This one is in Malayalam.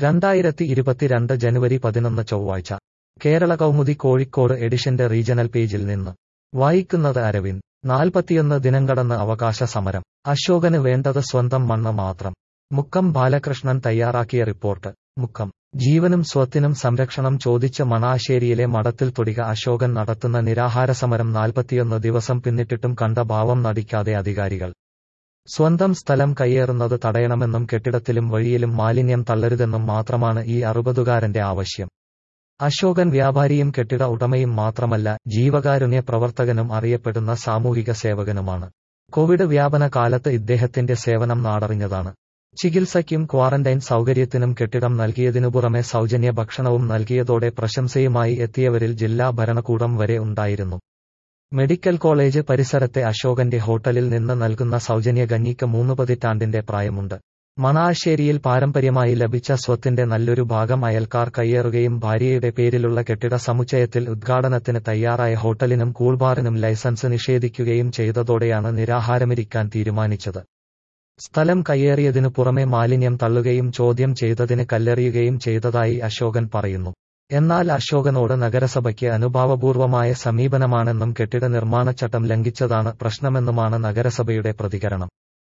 രണ്ടായിരത്തി ഇരുപത്തിരണ്ട് ജനുവരി പതിനൊന്ന് ചൊവ്വാഴ്ച കേരള കൗമുദി കോഴിക്കോട് എഡിഷന്റെ റീജണൽ പേജിൽ നിന്ന് വായിക്കുന്നത് അരവിന്ദ് നാൽപ്പത്തിയൊന്ന് ദിനം കടന്ന് അവകാശ സമരം അശോകന് വേണ്ടത് സ്വന്തം മണ്ണ് മാത്രം മുക്കം ബാലകൃഷ്ണൻ തയ്യാറാക്കിയ റിപ്പോർട്ട് മുക്കം ജീവനും സ്വത്തിനും സംരക്ഷണം ചോദിച്ച് മണാശ്ശേരിയിലെ മഠത്തിൽ തൊടിക അശോകൻ നടത്തുന്ന നിരാഹാര സമരം നാൽപ്പത്തിയൊന്ന് ദിവസം പിന്നിട്ടിട്ടും കണ്ട ഭാവം നടിക്കാതെ അധികാരികൾ സ്വന്തം സ്ഥലം കയ്യേറുന്നത് തടയണമെന്നും കെട്ടിടത്തിലും വഴിയിലും മാലിന്യം തള്ളരുതെന്നും മാത്രമാണ് ഈ അറുപതുകാരന്റെ ആവശ്യം അശോകൻ വ്യാപാരിയും കെട്ടിട ഉടമയും മാത്രമല്ല ജീവകാരുണ്യ പ്രവർത്തകനും അറിയപ്പെടുന്ന സാമൂഹിക സേവകനുമാണ് കോവിഡ് വ്യാപന കാലത്ത് ഇദ്ദേഹത്തിന്റെ സേവനം നാടറിഞ്ഞതാണ് ചികിത്സയ്ക്കും ക്വാറന്റൈൻ സൗകര്യത്തിനും കെട്ടിടം നൽകിയതിനു പുറമെ സൗജന്യ ഭക്ഷണവും നൽകിയതോടെ പ്രശംസയുമായി എത്തിയവരിൽ ജില്ലാ ഭരണകൂടം വരെ ഉണ്ടായിരുന്നു മെഡിക്കൽ കോളേജ് പരിസരത്തെ അശോകന്റെ ഹോട്ടലിൽ നിന്ന് നൽകുന്ന സൗജന്യ കഞ്ഞിക്ക് മൂന്ന് പതിറ്റാണ്ടിന്റെ പ്രായമുണ്ട് മണാശ്ശേരിയിൽ പാരമ്പര്യമായി ലഭിച്ച സ്വത്തിന്റെ നല്ലൊരു ഭാഗം അയൽക്കാർ കയ്യേറുകയും ഭാര്യയുടെ പേരിലുള്ള കെട്ടിട സമുച്ചയത്തിൽ ഉദ്ഘാടനത്തിന് തയ്യാറായ ഹോട്ടലിനും കൂൾബാറിനും ലൈസൻസ് നിഷേധിക്കുകയും ചെയ്തതോടെയാണ് നിരാഹാരമിരിക്കാൻ തീരുമാനിച്ചത് സ്ഥലം കയ്യേറിയതിനു പുറമെ മാലിന്യം തള്ളുകയും ചോദ്യം ചെയ്തതിന് കല്ലെറിയുകയും ചെയ്തതായി അശോകൻ പറയുന്നു എന്നാൽ അശോകനോട് നഗരസഭയ്ക്ക് അനുഭാവപൂർവമായ സമീപനമാണെന്നും കെട്ടിട നിർമ്മാണച്ചട്ടം ലംഘിച്ചതാണ് പ്രശ്നമെന്നുമാണ് നഗരസഭയുടെ പ്രതികരണം